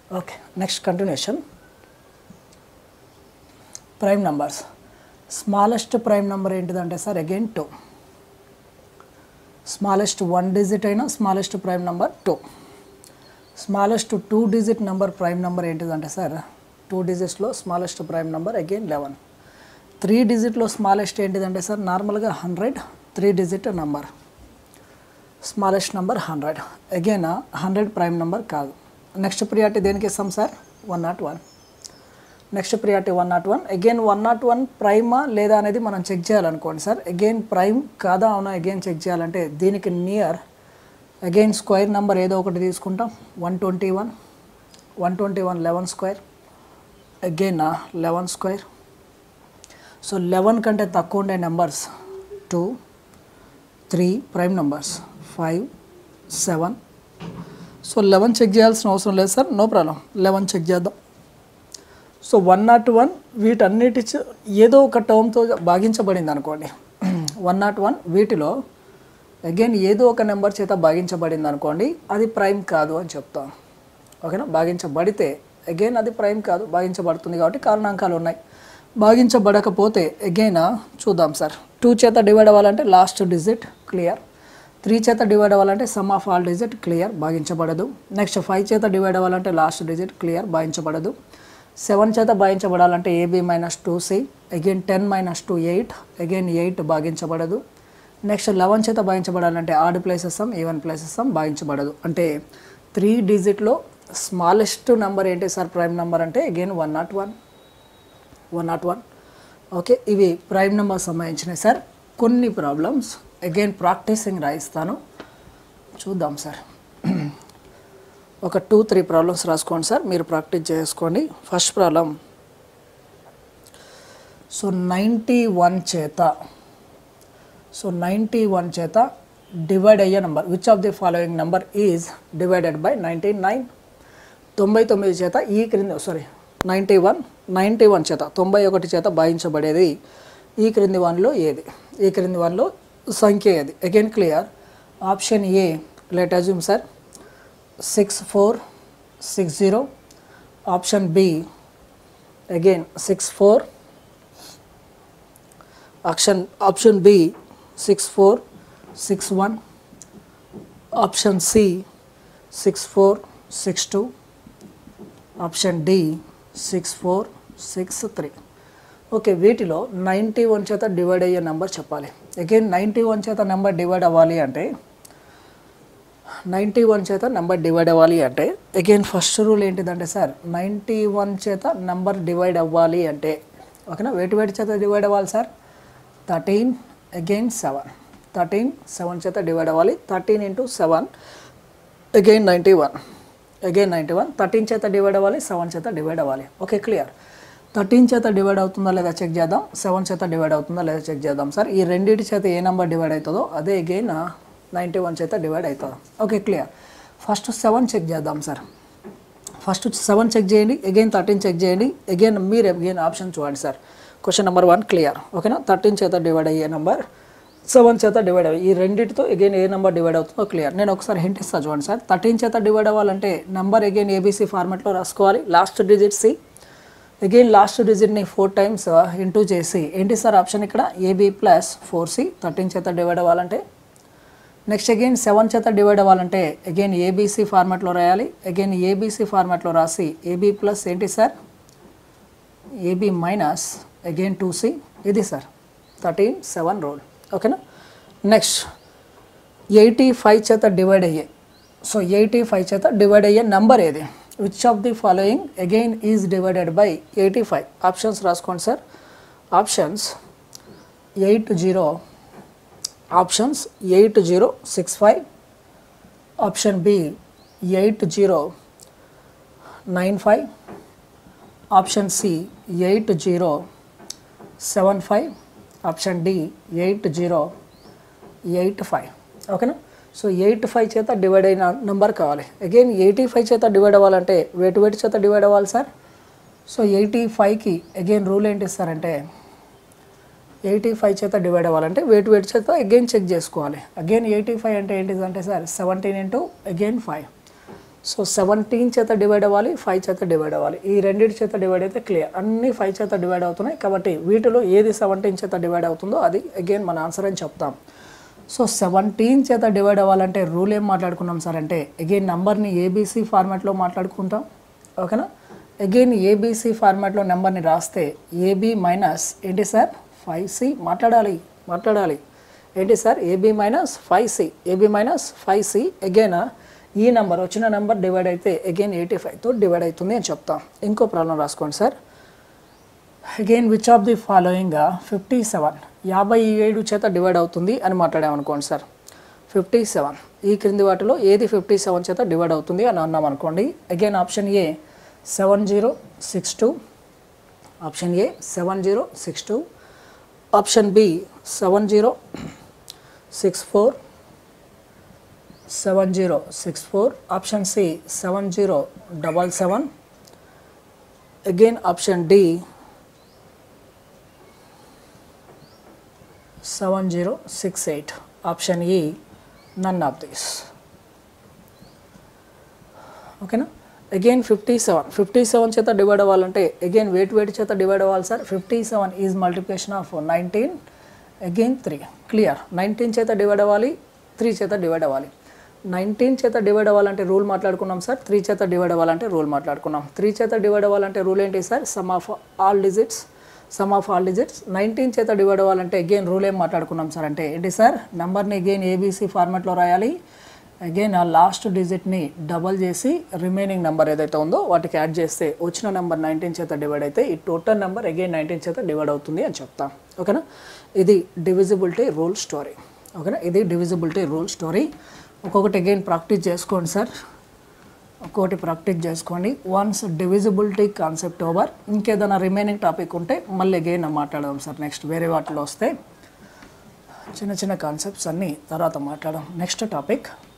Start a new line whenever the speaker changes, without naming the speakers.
okay next continuation prime numbers smallest prime number ఏంటిదంటే sir again two smallest one digit అయినా smallest prime number two smallest two digit number prime number ఏంటిదంటే sir two డిజిట్స్లో smallest prime number again eleven three డిజిట్లో smallest ఏంటిదంటే sir నార్మల్గా hundred three digit number smallest number hundred again hundred prime number కాదు next priority దేనికి ఇస్తాం sir one nought one next priority one nought one again one nought one prima లేదా అనేది మనం check చేయాలనుకోండి సార్ అగైన్ ప్రైమ్ కాదా అవునా again check చేయాలంటే దీనికి నియర్ అగైన్ స్క్వేర్ నెంబర్ ఏదో ఒకటి తీసుకుంటాం one twenty one one twenty one eleven square again eleven square so eleven కంటే తక్కువ ఉండే numbers two three prime numbers five seven so eleven check చేయాల్సిన అవసరం లేదు sir no problem eleven check చేద్దాం సో వన్ నాట్ వన్ వీటన్నిటి చ- ఏదో ఒక టర్మ్తో భాగించబడింది అనుకోండి వన్ నాట్ వన్ వీటిలో అగైన్ ఏదో ఒక నెంబర్ చేత భాగించబడింది అనుకోండి అది ప్రైమ్ కాదు అని చెప్తాం ఓకేనా భాగించబడితే అగైన్ అది ప్రైమ్ కాదు భాగించబడుతుంది కాబట్టి కారణాంకాలు ఉన్నాయి భాగించబడకపోతే అగైన్ చూద్దాం సార్ టూ చేత డివైడ్ అవ్వాలంటే లాస్ట్ డిజిట్ క్లియర్ త్రీ చేత డివైడ్ అవ్వాలంటే sum of all digit clear భాగించబడదు నెక్స్ట్ ఫైవ్ చేత డివైడ్ అవ్వాలంటే లాస్ట్ డిజిట్ క్లియర్ భాగించబడదు సెవెన్ చేత భాగించబడాలంటే AB minus two C again ten minus two eight again eight భాగించబడదు నెక్స్ట్ లెవెన్ చేత భాగించబడాలంటే odd places sum even places sum భాగించబడదు అంటే త్రీ డిజిట్లో స్మాలెస్ట్ నెంబర్ ఏంటి సార్ ప్రైమ్ నెంబర్ అంటే again one nought one one nought one okay ఇవి prime number సంబంధించినవి సార్ కొన్ని ప్రాబ్లమ్స్ అగైన్ ప్రాక్టీసింగ్ రాయిస్తాను చూద్దాం సార్ ఒక టూ త్రీ ప్రాబ్లమ్స్ రాసుకోండి సార్ మీరు ప్రాక్టీస్ చేసుకోండి first problem so ninety one చేత సో నైంటీ వన్ చేత డివైడ్ అయ్యే number which of the following number is divided by ninety nine తొంభై తొమ్మిది చేత ఈ క్రింది sorry ninety one ninety one చేత తొంభై ఒకటి చేత భాగించబడేది ఈ క్రింది వన్లో ఏది ఈ క్రింది వన్లో సంఖ్య ఏది again clear option A let assume sir six four six zero option B again six four option option B six four six one option C six four six two option D six four six three okay వీటిలో ninety one చేత divide అయ్యే number చెప్పాలి again ninety one చేత number divide అవ్వాలి అంటే ninety one చేత number divide అవ్వాలి అంటే అగైన్ ఫస్ట్ రూల్ ఏంటిదంటే సార్ నైంటీ వన్ చేత నెంబర్ డివైడ్ అవ్వాలి అంటే ఓకేనా వేటి వేటి చేత డివైడ్ అవ్వాలి sir thirteen again seven thirteen seven చేత డివైడ్ అవ్వాలి thirteen into seven again ninety one again ninety one thirteen చేత డివైడ్ అవ్వాలి సెవెన్ చేత డివైడ్ అవ్వాలి ఓకే క్లియర్ థర్టీన్ చేత డివైడ్ అవుతుందా లేదా చెక్ చేద్దాం సెవెన్ చేత డివైడ్ అవుతుందా లేదా చెక్ చేద్దాం సార్ ఈ రెండింటి చేత ఏ నెంబర్ డివైడ్ అవుతుందో అదే అగైన్ నైంటీ వన్ చేత డివైడ్ అవుతుంది okay clear first seven check చేద్దాం సార్ ఫస్ట్ సెవెన్ చెక్ చేయండి అగైన్ థర్టీన్ చెక్ చేయండి అగైన్ మీరు అగైన్ ఆప్షన్ చూడండి sir question number one clear ఓకేనా థర్టీన్ చేత డివైడ్ అయ్యే నెంబర్ సెవెన్ చేత డివైడ్ అయ్యి ఈ రెండింటితో అగైన్ ఏ నెంబర్ డివైడ్ అవుతుందో క్లియర్ నేను ఒకసారి హింట్ ఇస్తాను చూడండి సార్ థర్టీన్ చేత డివైడ్ అవ్వాలంటే నెంబర్ అగైన్ ఏబీసీ ఫార్మాట్లో రాసుకోవాలి last digit C again last డిజిట్ని ఫోర్ టైమ్స్ ఇంటూ చేసి ఏంటి సార్ ఆప్షన్ ఇక్కడ AB plus four C thirteen చేత డివైడ్ అవ్వాలంటే నెక్స్ట్ అగైన్ సెవెన్ చేత డివైడ్ అవ్వాలంటే అగైన్ ఏబీసీ ఫార్మాట్లో రాయాలి అగైన్ ఏబీసీ ఫార్మాట్లో రాసి ఏబీ ప్లస్ ఏంటి sir AB minus again two C ఇది సార్ థర్టీన్ సెవెన్ రోల్ ఓకేనా నెక్స్ట్ ఎయిటీ ఫైవ్ చేత డివైడ్ అయ్యే సో ఎయిటీ ఫైవ్ చేత డివైడ్ అయ్యే నెంబర్ ఏది which of the following again is divided by eighty five options రాసుకోండి sir options eight zero options eight zero six five option B eight zero nine five option C eight zero seven five option D eight zero eight five ఓకేనా so eight five చేత divide అయిన number కావాలి again eighty five చేత divide అవ్వాలంటే వేటి వేటి చేత divide అవ్వాలి సార్ సో ఎయిటీ ఫైవ్కి అగైన్ రూల్ ఏంటి సార్ అంటే ఎయిటీ ఫైవ్ చేత డివైడ్ అవ్వాలంటే వేటి వేటి చేత అగైన్ చెక్ చేసుకోవాలి అగైన్ ఎయిటీ ఫైవ్ అంటే ఏంటిది అంటే sir seventeen into again five so seventeen చేత డివైడ్ అవ్వాలి ఫైవ్ చేత డివైడ్ అవ్వాలి ఈ రెండింటి చేత డివైడ్ అయితే క్లియర్ అన్ని ఫైవ్ చేత డివైడ్ అవుతున్నాయి కాబట్టి వీటిలో ఏది సెవెంటీన్ చేత డివైడ్ అవుతుందో అది అగైన్ మన ఆన్సర్ అని చెప్తాం సో సెవెంటీన్ చేత డివైడ్ అవ్వాలంటే రూల్ ఏం మాట్లాడుకున్నాం సార్ అంటే అగైన్ నంబర్ని ఏబీసీ ఫార్మాట్లో మాట్లాడుకుంటాం ఓకేనా అగైన్ ఏబీసీ ఫార్మాట్లో నెంబర్ని రాస్తే ఏబీ మైనస్ ఏంటి సార్ ఫైవ్ సి మాట్లాడాలి మాట్లాడాలి ఏంటి sir AB minus five C AB minus five C again ఈ నెంబర్ వచ్చిన నెంబర్ డివైడ్ అయితే అగైన్ ఎయిటీ ఫైవ్తో డివైడ్ అవుతుంది అని చెప్తాం ఇంకో ప్రాబ్లం రాసుకోండి sir again which of the following fifty seven యాభై ఏడు చేత డివైడ్ అవుతుంది అని మాట్లాడామనుకోండి సార్ ఫిఫ్టీ సెవెన్ ఈ క్రింది వాటిలో ఏది ఫిఫ్టీ సెవెన్ చేత డివైడ్ అవుతుంది అని అన్నాం అనుకోండి again option A seven zero six two option A seven zero six two option B seven zero six four seven zero six four option C seven zero double seven again option D seven zero six eight option E none of this ఓకేనా again fifty seven fifty seven చేత divide అవ్వాలంటే again wait wait చేత divide అవ్వాలి sir fifty seven is multiplication of nineteen again three clear nineteen చేత divide అవ్వాలి three చేత divide అవ్వాలి nineteen చేత డివైడ్ అవ్వాలంటే రూల్ మాట్లాడుకున్నాం సార్ త్రీ చేత డివైడ్ అవ్వాలంటే రూల్ మాట్లాడుకున్నాం త్రీ చేత డివైడ్ అవ్వాలంటే రూల్ ఏంటి sir sum of all digits sum of all digits nineteen చేత డివైడ్ అవ్వాలంటే అగైన్ రూల్ ఏం మాట్లాడుకున్నాం సార్ అంటే ఏంటి సార్ నెంబర్ని అగైన్ ఏబీసీ ఫార్మాట్లో రాయాలి అగైన్ ఆ లాస్ట్ డిజిట్ని డబల్ చేసి రిమైనింగ్ నెంబర్ ఏదైతే ఉందో వాటికి యాడ్ చేస్తే వచ్చిన నెంబర్ నైన్టీన్ చేత డివైడ్ అయితే ఈ టోటల్ నెంబర్ అగైన్ నైన్టీన్ చేత డివైడ్ అవుతుంది అని చెప్తాం ఓకేనా ఇది డివిజిబిలిటీ రూల్ స్టోరీ ఓకేనా ఇది డివిజిబిలిటీ రూల్ స్టోరీ ఒక్కొక్కటి అగైన్ ప్రాక్టీస్ చేసుకోండి సార్ ఒక్కొక్కటి ప్రాక్టీస్ చేసుకోండి వన్స్ డివిజిబిలిటీ కాన్సెప్ట్ ఓవర్ ఇంకేదైనా రిమైనింగ్ టాపిక్ ఉంటే మళ్ళీ అగైన్ మాట్లాడదాం సార్ నెక్స్ట్ వేరే వాటిలో వస్తే చిన్న చిన్న కాన్సెప్ట్స్ అన్నీ తర్వాత మాట్లాడదాం నెక్స్ట్ టాపిక్